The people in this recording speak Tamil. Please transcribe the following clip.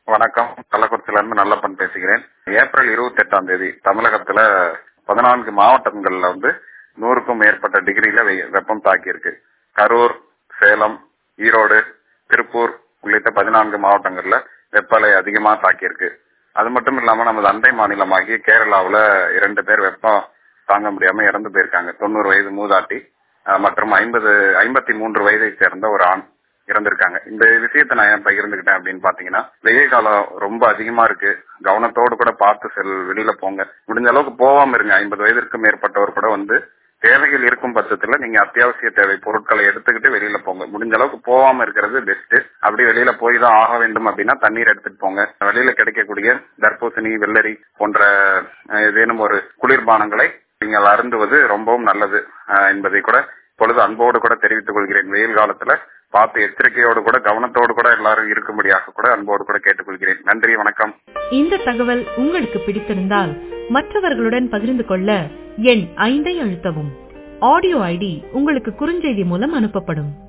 வணக்கம் கள்ளக்குறிச்சியில இருந்து நல்லப்பன் பேசுகிறேன் ஏப்ரல் இருபத்தி எட்டாம் தேதி தமிழகத்துல பதினான்கு மாவட்டங்கள்ல வந்து நூறுக்கும் மேற்பட்ட டிகிரில வெ- வெப்பம் தாக்கியிருக்கு கரூர் சேலம் ஈரோடு திருப்பூர் உள்ளிட்ட பதினான்கு மாவட்டங்கள்ல வெப்பலை அதிகமா தாக்கியிருக்கு அது மட்டும் இல்லாம நமது அண்டை மாநிலமாகிய கேரளாவுல இரண்டு பேர் வெப்பம் தாங்க முடியாம இறந்து போயிருக்காங்க தொண்ணூறு வயது மூதாட்டி அஹ், மற்றும் ஐம்பது ஐம்பத்தி மூன்று வயதை சேர்ந்த ஒரு ஆண் இறந்திருக்காங்க இந்த விஷயத்தை நான் ஏன் பகிர்ந்துகிட்டேன் அப்படின்னு பாத்தீங்கன்னா வெயில் காலம் ரொம்ப அதிகமா இருக்கு கவனத்தோடு கூட பார்த்து செல் வெளியில போங்க முடிஞ்ச அளவுக்கு போகாம இருங்க ஐம்பது வயதிற்கு மேற்பட்டவர் கூட வந்து தேவைகள் இருக்கும் பட்சத்துல நீங்க அத்தியாவசிய தேவை பொருட்களை எடுத்துக்கிட்டு வெளியில போங்க முடிஞ்ச அளவுக்கு போகாம இருக்கிறது பெஸ்ட் அப்படி வெளியில போய் தான் ஆக வேண்டும் அப்படின்னா தண்ணீர் எடுத்துட்டு போங்க வெளியில கிடைக்கக்கூடிய தர்பூசணி வெள்ளரி போன்ற அஹ், ஏதேனும் ஒரு குளிர்பானங்களை நீங்கள் அருந்துவது ரொம்பவும் நல்லது அஹ், என்பதை கூட பொழுது அன்போடு கூட தெரிவித்துக் கொள்கிறேன் வெயில் காலத்துல பார்த்து எச்சரிக்கையோடு கூட கவனத்தோடு கூட எல்லாரும் இருக்கும்படியாக கூட அன்போடு கூட கேட்டுக்கொள்கிறேன் நன்றி வணக்கம் இந்த தகவல் உங்களுக்கு பிடித்திருந்தால் மற்றவர்களுடன் பகிர்ந்து கொள்ள எண் ஐந்தை அழுத்தவும் ஆடியோ ஐடி உங்களுக்கு குறுஞ்செய்தி மூலம் அனுப்பப்படும்